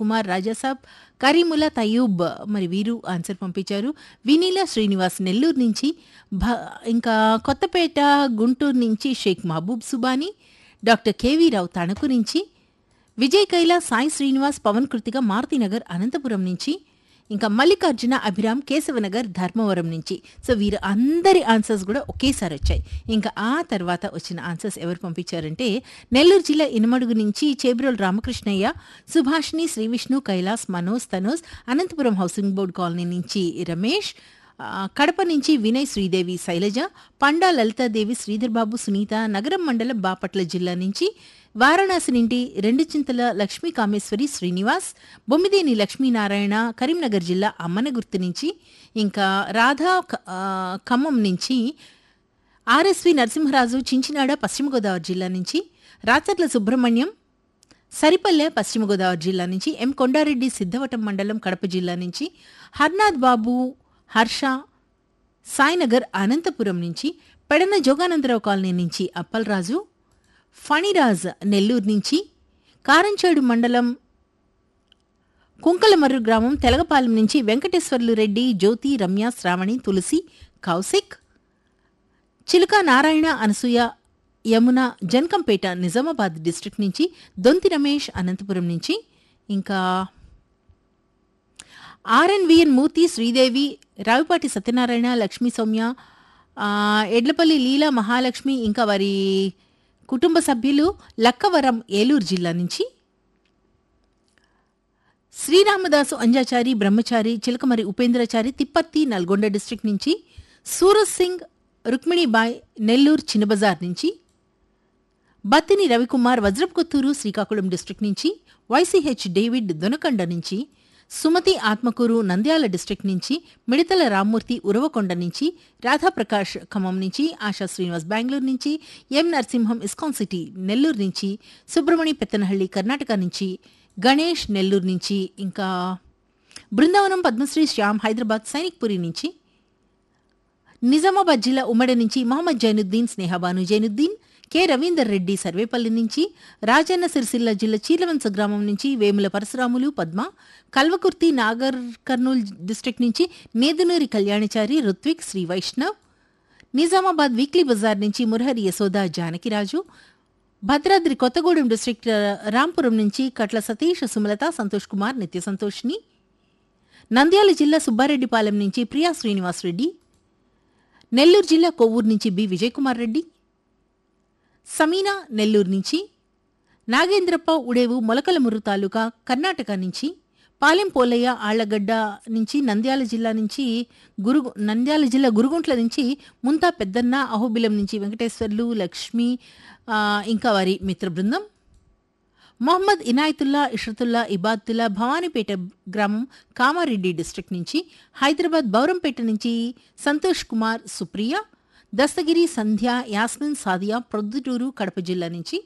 కుమార్ రాజాసాబ్ కరీముల్లా తయూబ్ మరి వీరు ఆన్సర్ పంపించారు వినీల శ్రీనివాస్ నెల్లూరు నుంచి భ ఇంకా కొత్తపేట గుంటూరు నుంచి షేక్ మహబూబ్ సుబానీ డాక్టర్ కేవీ రావు తణుకు నుంచి విజయ్ కైలా సాయి శ్రీనివాస్ పవన్ కృతిక మారుతినగర్ అనంతపురం నుంచి ఇంకా మల్లికార్జున అభిరామ్ కేశవనగర్ ధర్మవరం నుంచి సో వీరు అందరి ఆన్సర్స్ కూడా ఒకేసారి వచ్చాయి ఇంకా ఆ తర్వాత వచ్చిన ఆన్సర్స్ ఎవరు పంపించారంటే నెల్లూరు జిల్లా ఇనమడుగు నుంచి Chebrol Ramakrishnaiah Subhashini Srivishnu Kailash Manoj Tanoj Anantapuram housing board colony నుంచి రమేష్ ఆ, కడప నుంచి వినయ్ శ్రీదేవి శైలజ పండా లలితాదేవి శ్రీధర్ బాబు సునీత నగరం మండలం బాపట్ల జిల్లా నుంచి వారణాసి నుండి రెండు చింతల లక్ష్మీ కామేశ్వరి శ్రీనివాస్ బొమ్మిదేని లక్ష్మీనారాయణ కరీంనగర్ జిల్లా అమ్మనగుర్తు నుంచి ఇంకా రాధా క- ఆ, ఖమ్మం నుంచి ఆర్ఎస్వి నరసింహరాజు చించినాడ పశ్చిమ గోదావరి జిల్లా నుంచి రాచర్ల సుబ్రహ్మణ్యం సరిపల్లె పశ్చిమ గోదావరి జిల్లా నుంచి ఎం కొండారెడ్డి సిద్ధవటం మండలం కడప జిల్లా నుంచి హర్నాథ్ బాబు హర్ష సాయినగర్ అనంతపురం నుంచి పెడన జోగానందరావు కాలనీ నుంచి అప్పలరాజు ఫణిరాజ్ నెల్లూరు నుంచి కారంచేడు మండలం కుంకలమర్రు గ్రామం తెలగపాలెం నుంచి వెంకటేశ్వర్లు రెడ్డి జ్యోతి రమ్య శ్రావణి తులసి కౌశిక్ చిలుక నారాయణ అనసూయ యమున జన్కంపేట నిజామాబాద్ డిస్ట్రిక్ట్ నుంచి దొంతి రమేష్ అనంతపురం నుంచి ఇంకా ఆర్ఎన్విఎన్ మూర్తి శ్రీదేవి రావిపాటి సత్యనారాయణ లక్ష్మీ సౌమ్య ఆ, ఎడ్లపల్లి లీలా మహాలక్ష్మి ఇంకా వారి కుటుంబ సభ్యులు లక్కవరం ఏలూరు జిల్లా నుంచి శ్రీరామదాసు అంజాచారి బ్రహ్మచారి చిలకమరి ఉపేంద్రచారి తిప్పర్తి నల్గొండ డిస్ట్రిక్ట్ నుంచి సూరజ్ సింగ్ రుక్మిణిబాయ్ నెల్లూరు చిన్నబజార్ నుంచి బత్తిని రవికుమార్ వజ్రపుకొత్తూరు శ్రీకాకుళం డిస్ట్రిక్ట్ నుంచి వైసీహెచ్ డేవిడ్ దొనకండ నుంచి సుమతి ఆత్మకూరు నంద్యాల డిస్ట్రిక్ట్ నుంచి మిడతల రామ్మూర్తి ఉరవకొండ నుంచి రాధాప్రకాష్ ఖమ్మం నుంచి ఆశా శ్రీనివాస్ బెంగళూరు నుంచి M Narasimham ISKCON city Nellore నుంచి సుబ్రమణి పెత్తనహళ్లి కర్ణాటక నుంచి గణేష్ నెల్లూరు నుంచి ఇంకా బృందావనం పద్మశ్రీ శ్యామ్ హైదరాబాద్ సైనిక్పురి నుంచి నిజామాబాద్ జిల్లా ఉమ్మడి నుంచి మహమ్మద్ జైనుద్దీన్ స్నేహబాను జైనుద్దీన్ కె రవీందర్ రెడ్డి సర్వేపల్లి నుంచి రాజన్న సిరిసిల్ల జిల్లా చీలవంచ గ్రామం నుంచి వేముల పరశురాములు పద్మ కల్వకుర్తి నాగర్ కర్నూల్ డిస్ట్రిక్ట్ నుంచి నేదునూరి కళ్యాణిచారి రుత్విక్ శ్రీ వైష్ణవ్ నిజామాబాద్ వీక్లీ బజార్ నుంచి మురహరి యశోద జానకిరాజు భద్రాద్రి కొత్తగూడెం డిస్ట్రిక్ట్ ఆ, రాంపురం నుంచి కట్ల సతీష్ సుమలత సంతోష్ కుమార్ నిత్య సంతోష్ని నంద్యాల జిల్లా సుబ్బారెడ్డిపాలెం నుంచి ప్రియా శ్రీనివాస్ రెడ్డి నెల్లూరు జిల్లా కొవ్వూరు నుంచి బి విజయకుమార్ రెడ్డి సమీనా నెల్లూరు నుంచి నాగేంద్రప్ప ఉడేవు మొలకలముర్రు తాలూకా కర్ణాటక నుంచి పాలెం పోలయ్య ఆళ్లగడ్డ నుంచి నంద్యాల జిల్లా నుంచి గురు నంద్యాల జిల్లా గురుగుంట్ల నుంచి ముంతా పెద్దన్న అహోబిలం నుంచి వెంకటేశ్వర్లు లక్ష్మి ఆ, ఇంకా వారి మిత్ర బృందం మొహమ్మద్ ఇనాయతుల్లా ఇషరతుల్లా ఇబాద్తుల్లా భవానీపేట గ్రామం కామారెడ్డి డిస్ట్రిక్ట్ నుంచి హైదరాబాద్ బౌరంపేట నుంచి సంతోష్ కుమార్ సుప్రియ దస్తగిరి సంధ్య యాస్మిన్ సాదియా ప్రొద్దుటూరు కడప జిల్లా నుంచి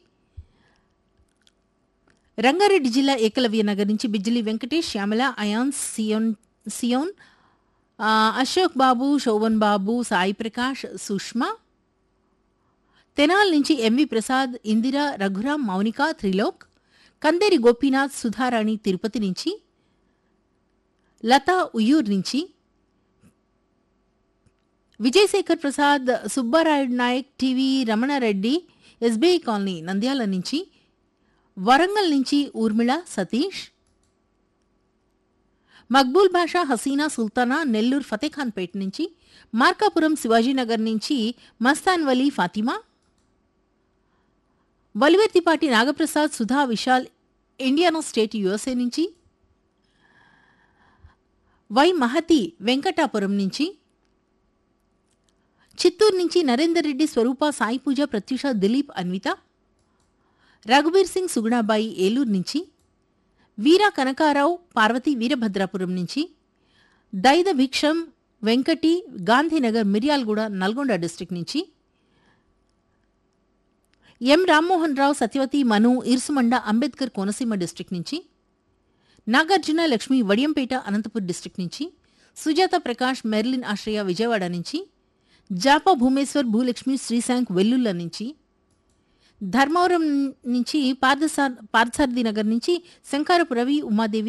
రంగారెడ్డి జిల్లా ఏకలవ్య నగర్ నుంచి బిజ్జలి వెంకటేష్ శ్యామల అయాన్ సియోన్ సియోన్ ఆ, అశోక్ బాబు శోభన్ బాబు సాయి ప్రకాష్ సుష్మా తెనాల్ నుంచి ఎంవి ప్రసాద్ ఇందిర రఘురాం మౌనిక త్రిలోక్ కందేరి గోపీనాథ్ సుధారాణి తిరుపతి నుంచి లతా ఉయ్యూర్ నుంచి Vijayasekhar Prasad Subbarayudu Nayak T V Ramanareddy SBI colony Nandyal నుంచి వరంగల్ నుంచి ఊర్మిళ సతీష్ మక్బూల్ బాషా హసీనా సుల్తానా నెల్లూరు ఫతేఖాన్పేట నుంచి మార్కాపురం శివాజీనగర్ నుంచి Mastan Vali Fatima Valivarthipati Nagaprasad Sudha Vishal Indiana state USA నుంచి వై మహతి వెంకటాపురం నుంచి చిత్తూరు నుంచి నరేందర్ రెడ్డి స్వరూప సాయి పూజ ప్రత్యూష దిలీప్ అన్విత రఘుబీర్ సింగ్ సుగుణాబాయి ఏలూరు నుంచి వీర కనకారావు పార్వతి వీరభద్రాపురం నుంచి దైద భిక్షం వెంకటి గాంధీనగర్ మిర్యాలగూడ నల్గొండ డిస్ట్రిక్ట్ నుంచి ఎం రామ్మోహన్ రావు సత్యవతి మను ఇర్సుమండ అంబేద్కర్ కోనసీమ డిస్ట్రిక్ట్ నుంచి నాగార్జున లక్ష్మి వడియంపేట అనంతపూర్ డిస్ట్రిక్ట్ నుంచి సుజాత ప్రకాష్ మెర్లిన్ ఆశ్రయ విజయవాడ నుంచి జాపా భూమేశ్వర్ భూలక్ష్మి శ్రీశాంక్ వెల్లుల్ల నుంచి ధర్మవరం నుంచి పార్థసార్ పార్థసారథి నగర్ నుంచి శంకారపు రవి ఉమాదేవి